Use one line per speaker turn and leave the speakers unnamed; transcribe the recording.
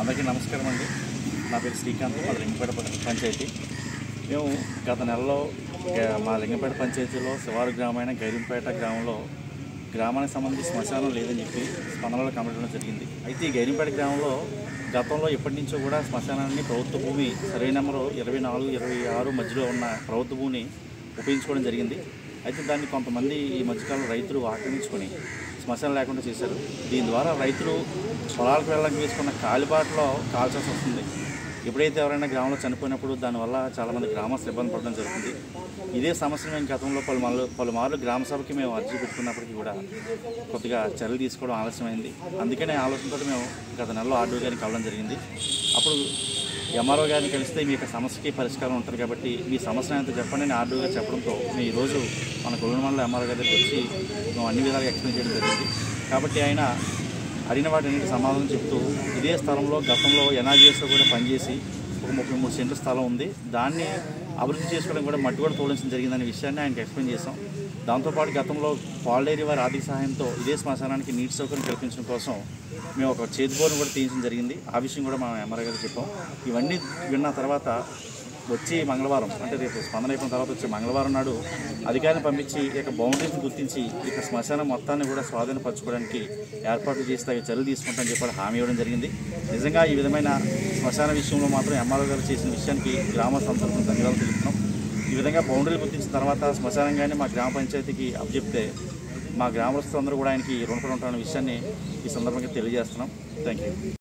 అందరికీ నమస్కారం అండి నా పేరు శ్రీకాంత్ మా లింగపేట ప- పంచాయతీ మేము గత నెలలో గ- మా లింగపేట పంచాయతీలో శివారు గ్రామైన గైరింపేట గ్రామంలో గ్రామానికి సంబంధించి శ్మశానం లేదని చెప్పి స్పందనలో కమిటడం జరిగింది అయితే ఈ గైరింపేట గ్రామంలో గతంలో ఎప్పటి నుంచో కూడా శ్మశానాన్ని ప్రభుత్వ భూమి సర్వే నెంబరు ఇరవై నాలుగు ఇరవై ఆరు మధ్యలో ఉన్న ప్రభుత్వ భూమిని ఉపయోగించుకోవడం జరిగింది అయితే దాన్ని కొంతమంది ఈ మధ్యకాలంలో రైతులు ఆక్రమించుకొని శ్మశానం లేకుండా చేశారు దీని ద్వారా రైతులు పొలాలకు వెళ్ళడానికి వేసుకున్న కాలిబాటలో కాల్చాల్సి వస్తుంది ఎప్పుడైతే ఎవరైనా గ్రామంలో చనిపోయినప్పుడు దానివల్ల చాలామంది గ్రామస్తులు ఇబ్బంది పడడం జరుగుతుంది ఇదే సమస్యను మేము గతంలో పలుమార్లు పలుమార్లు గ్రామ సభకి మేము అర్జీ పెట్టుకున్నప్పటికీ కూడా కొద్దిగా చర్యలు తీసుకోవడం ఆలస్యమైంది అందుకనే ఆలోచనతో మేము గత నెలలో ఆర్డో గారిని కలవడం జరిగింది అప్పుడు ఎంఆర్ఓ గారిని కలిస్తే మీ యొక్క సమస్యకి పరిష్కారం ఉంటుంది కాబట్టి మీ సమస్య ఎంత చెప్పండి అని ఆర్డో గారు చెప్పడంతో మేము ఈరోజు మన గొల్లూరు మండలం ఎంఆర్ఓ గారి దగ్గరికి వచ్చి మేము అన్ని విధాలుగా ఎక్స్ప్లెయిన్ చేయడం జరిగింది కాబట్టి ఆయన అడిగిన వాటికి సమాధానం చెప్తూ ఇదే స్థలంలో గతంలో ఎన్ఆర్జీఎస్లో కూడా పనిచేసి ఒక ముప్పై మూడు సెంట్ల స్థలం ఉంది దాన్ని అభివృద్ధి చేసుకోవడం కూడా మట్టి కూడా తోలించడం జరిగిందనే విషయాన్ని ఆయనకి ఎక్స్ప్లెయిన్ చేసాం దాంతోపాటు గతంలో పాలడేరి వారి ఆర్థిక సహాయంతో ఇదే శ్మశానానికి నీటి సౌకర్యం కల్పించడం కోసం మేము ఒక చేతి బోర్ను కూడా తీయించడం జరిగింది ఆ విషయం కూడా మనం ఎంఆర్ఐ గారికి చెప్పాం ఇవన్నీ విన్న తర్వాత వచ్చి మంగళవారం అంటే రేపు స్పందన అయిపోయిన తర్వాత వచ్చే మంగళవారం నాడు అధికారిని పంపించి ఇక బౌండరీని గుర్తించి ఇక శ్మశానం మొత్తాన్ని కూడా స్వాధీనపరచుకోవడానికి ఏర్పాట్లు చేసి తగిన చర్యలు తీసుకుంటామని చెప్పి హామీ ఇవ్వడం జరిగింది నిజంగా ఈ విధమైన శ్మశాన విషయంలో మాత్రం ఎంఆర్ఓ గారు చేసిన విషయానికి గ్రామస్తుల తరఫున ధన్యవాదాలు తెలుపుతున్నాం ఈ విధంగా బౌండరీలు గుర్తించిన తర్వాత శ్మశానంగానే మా గ్రామ పంచాయతీకి అప్పచెప్తే మా గ్రామస్తులందరూ కూడా ఆయనకి రుణపడి ఉంటారన్న విషయాన్ని ఈ సందర్భంగా తెలియజేస్తున్నాం థ్యాంక్ యూ